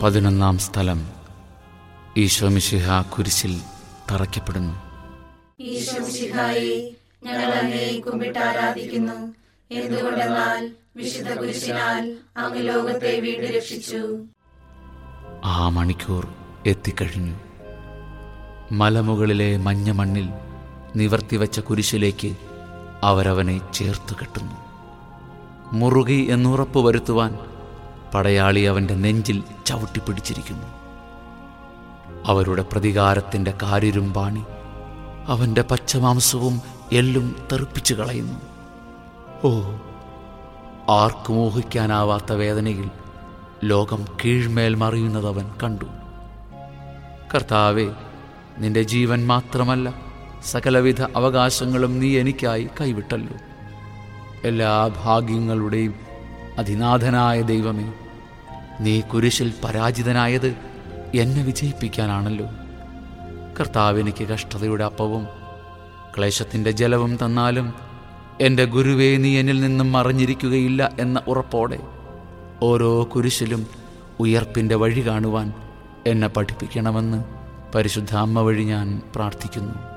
പതിനൊന്നാം സ്ഥലം ഈശോമിശിഹ കുരിശിൽ തറയ്ക്കപ്പെടുന്നു ഈശോമിശിഹായെ ഞങ്ങൾ അങ്ങേ കുമ്പിട്ട് ആരാധിക്കുന്നു എന്തുകൊണ്ടെന്നാൽ വിശുദ്ധ കുരിശിനാൽ അങ്ങ് ലോകത്തെ വീണ്ടും രക്ഷിച്ചു ആ മണിക്കൂർ എത്തിക്കഴിഞ്ഞു മലമുകളിലെ മഞ്ഞ മണ്ണിൽ നിവർത്തിവെച്ച കുരിശിലേക്ക് അവരവനെ ചേർത്തു കെട്ടുന്നു മുറുകി എന്നുറപ്പ് വരുത്തുവാൻ പടയാളി അവൻ്റെ നെഞ്ചിൽ ചവിട്ടിപ്പിടിച്ചിരിക്കുന്നു അവരുടെ പ്രതികാരത്തിൻ്റെ കാരിരുമ്പാണി അവൻ്റെ പച്ചമാംസവും എല്ലും തെറിപ്പിച്ചു കളയുന്നു ഓ ആർക്കും ഊഹിക്കാനാവാത്ത വേദനയിൽ ലോകം കീഴ്മേൽ മറിയുന്നതവൻ കണ്ടു കർത്താവെ നിന്റെ ജീവൻ മാത്രമല്ല സകലവിധ അവകാശങ്ങളും നീ എനിക്കായി കൈവിട്ടല്ലോ എല്ലാ ഭാഗ്യങ്ങളുടെയും അതിനാഥനായ ദൈവമേ നീ കുരിശിൽ പരാജിതനായത് എന്നെ വിജയിപ്പിക്കാനാണല്ലോ കർത്താവ് എനിക്ക് കഷ്ടതയുടെ അപ്പവും ക്ലേശത്തിൻ്റെ ജലവും തന്നാലും എൻ്റെ ഗുരുവേ നീ എന്നിൽ നിന്നും മറിഞ്ഞിരിക്കുകയില്ല എന്ന ഉറപ്പോടെ ഓരോ കുരിശിലും ഉയർപ്പിൻ്റെ വഴി കാണുവാൻ എന്നെ പഠിപ്പിക്കണമെന്ന് പരിശുദ്ധ അമ്മ വഴി ഞാൻ പ്രാർത്ഥിക്കുന്നു